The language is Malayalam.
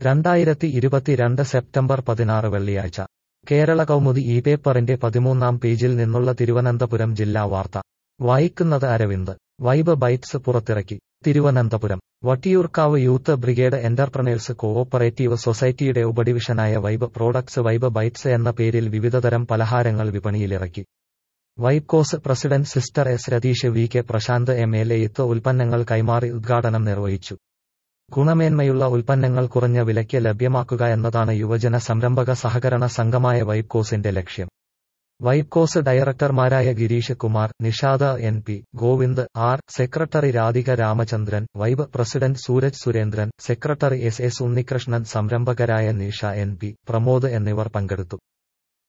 രണ്ടായിരത്തി ഇരുപത്തിരണ്ട് സെപ്റ്റംബർ പതിനാറ് വെള്ളിയാഴ്ച കേരള കൗമുദി ഈ പേപ്പറിന്റെ പതിമൂന്നാം പേജിൽ നിന്നുള്ള തിരുവനന്തപുരം ജില്ലാ വാർത്ത വായിക്കുന്നത് അരവിന്ദ് വൈബ് ബൈറ്റ്സ് പുറത്തിറക്കി Thiruvananthapuram Vattiyoorkavu youth brigade entrepreneurs cooperative സൊസൈറ്റിയുടെ ഉപഡിവിഷനായ വൈബ് പ്രോഡക്ട്സ് വൈബ് ബൈറ്റ്സ് എന്ന പേരിൽ വിവിധതരം പലഹാരങ്ങൾ വിപണിയിലിറക്കി Vibcos president sister S Ratheesh V K Prasanth M L എത്ത് ഉൽപ്പന്നങ്ങൾ കൈമാറി ഉദ്ഘാടനം നിർവഹിച്ചു ഗുണമേന്മയുള്ള ഉൽപ്പന്നങ്ങൾ കുറഞ്ഞ വിലയ്ക്ക് ലഭ്യമാക്കുക എന്നതാണ് യുവജന സംരംഭക സഹകരണ സംഘമായ വൈബ്കോസിന്റെ ലക്ഷ്യം വൈബ്കോസ് ഡയറക്ടർമാരായ Girish Kumar Nishada N P Govind R secretary Radhika Ramachandran Vibe president Sooraj Surendran secretary S S Unnikrishnan സംരംഭകരായ നിഷ എൻ പി പ്രമോദ് എന്നിവർ പങ്കെടുത്തു